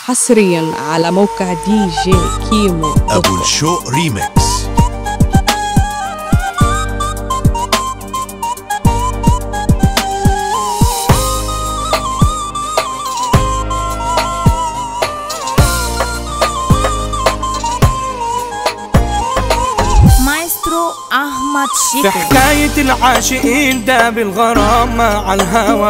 حصريا على موقع دي جي كيمو ابو الشوق ريميكس مايسترو احمد في شيكو حكاية العاشقين ده بالغرام مع الهوى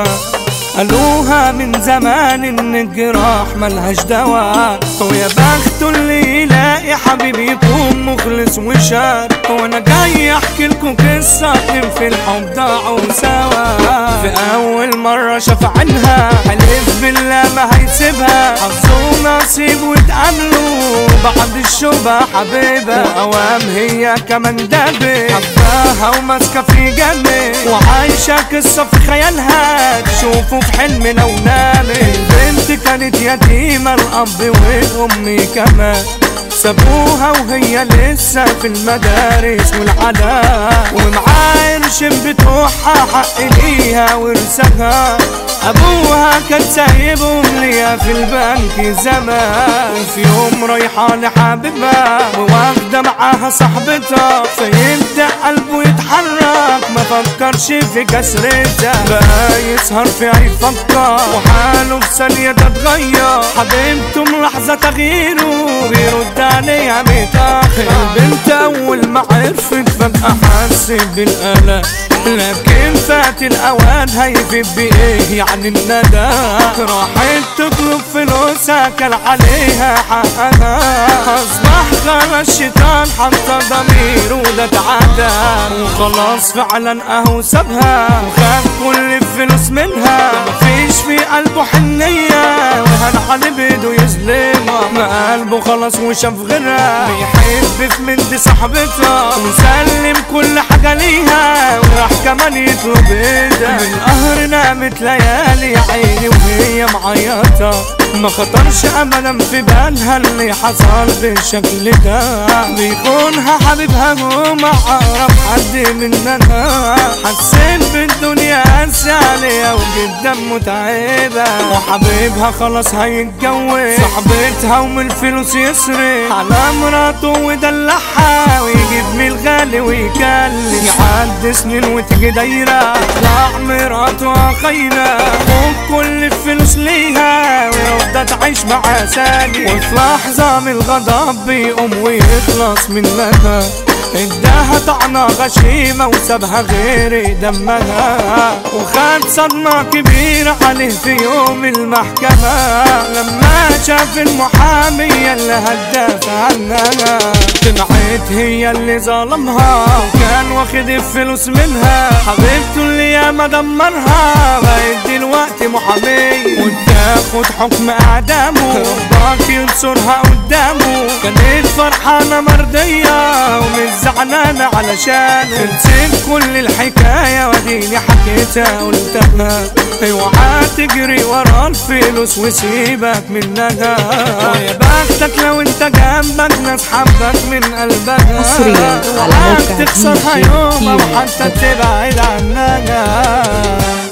قالوها من زمان ان الجراح ملهاش دواء ويا بخته اللي يلاقي حبيب يكون مخلص وشار وانا جاي احكي لكم قصة اتنين في الحب ضاعوا سوا في اول مرة شاف عنها حلف بالله ما هيسيبها حظه نصيب واتقابلوا بعد الشوبة حبيبة واوام هي كمان دبت حباها وماسكة في جنبي وعايشة قصة في خيالها تشوفه في حلم لو نامت البنت كانت يتيمة الأب والأم كمان سابوها وهي لسه في المدارس والعلاء ومعاه قرش بتوعها حق ليها ورثها ابوها كان سايبهم ليا في البنك زمان وفي يوم رايحة لحبيبها وواخدة معاها صاحبتها فيبدأ قلبه يتحرك ما فكرش في كسرتها بقى يسهر في يفكر وحاله في ثانية تتغير حبيبته ملاحظة تغييره بيرد عليها متأخر البنت أول ما عرفت فجأة حست بالقلق لكن فات الأوان هيفيد بإيه يعني الندى راحت تطلب فلوسها كان عليها حقها أصبح خلاص الشيطان حط ضميره ده اتعدى وخلاص فعلا أهو سابها وخد كل الفلوس منها مفيش في قلبه حنية وهن على بيده يظلمها ما قلبه خلاص وشاف غيرها بيحب في بنت صاحبتها وسلم كل حاجة ليها وراح كمان يطلب ايدها من قهر نامت ليالي يا عيني وهي معيطة ما خطرش ابدا في بالها اللي حصل بالشكل ده بيكونها حبيبها هو ما اعرف حد منها حسيت بالدنيا قاسية عليها وجدا متعبة وحبيبها خلاص هيتجوز صاحبتها ومن الفلوس يصرف على مراته ويدلعها ويجيب من الغالي ويكلم يعدي سنين وتيجي دايرة تطلع مراته خاينة وكل الفلوس ليها ويفضل تعيش معاه ثاني وفي لحظة من الغضب بيقوم ويخلص منها اداها طعنة غشيمة وسابها غير دمها وخد صدمة كبيرة عليه في يوم المحكمة لما شاف المحامية اللي هتدافع عنها طلعت هي اللي ظلمها وكان واخد الفلوس منها حبيبته اللي ياما دمرها بقت دلوقتي محامية وتاخد حكم اعدامه ربك ينصرها قدامه كانت فرحانة مرضية ومش زعلانة علشان نسيت كل الحكاية وديني حكيتها قلتها اوعى تجري ورا الفلوس وسيبك منها ويا بختك لو انت جنبك ناس حبك من قلبها حصرياً على اوعى موقع تخسرها DJ يوم او كيمو. حتى تبعد عنها